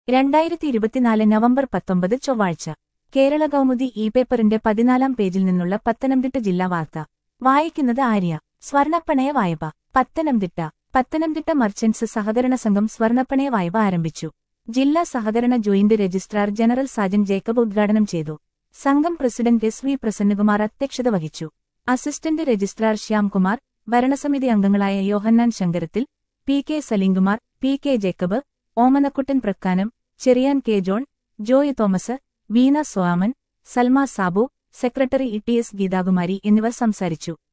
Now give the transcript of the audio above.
രണ്ടായിരത്തി ഇരുപത്തിനാല് നവംബർ പത്തൊമ്പത് ചൊവ്വാഴ്ച കേരള കൗമുദി ഇ പേപ്പറിന്റെ പതിനാലാം പേജിൽ നിന്നുള്ള പത്തനംതിട്ട ജില്ലാ വാർത്ത വായിക്കുന്നത് ആര്യ സ്വർണപ്പണയ വായ്പ പത്തനംതിട്ട പത്തനംതിട്ട മർച്ചന്റ്സ് സഹകരണ സംഘം സ്വർണപ്പണയ വായ്പ ആരംഭിച്ചു ജില്ലാ സഹകരണ joint registrar general Sajan Jacob ഉദ്ഘാടനം ചെയ്തു സംഘം പ്രസിഡന്റ് എസ് വി പ്രസന്നകുമാർ അധ്യക്ഷത വഹിച്ചു അസിസ്റ്റന്റ് രജിസ്ട്രാർ ശ്യാംകുമാർ ഭരണസമിതി അംഗങ്ങളായ Yohannan Sankarathil P K Salimkumar P K Jacob Omanakuttan Prakkanam Cherian K John Joy Thomas Veena Soman Salma Sabu secretary E T S Geethakumari എന്നിവർ സംസാരിച്ചു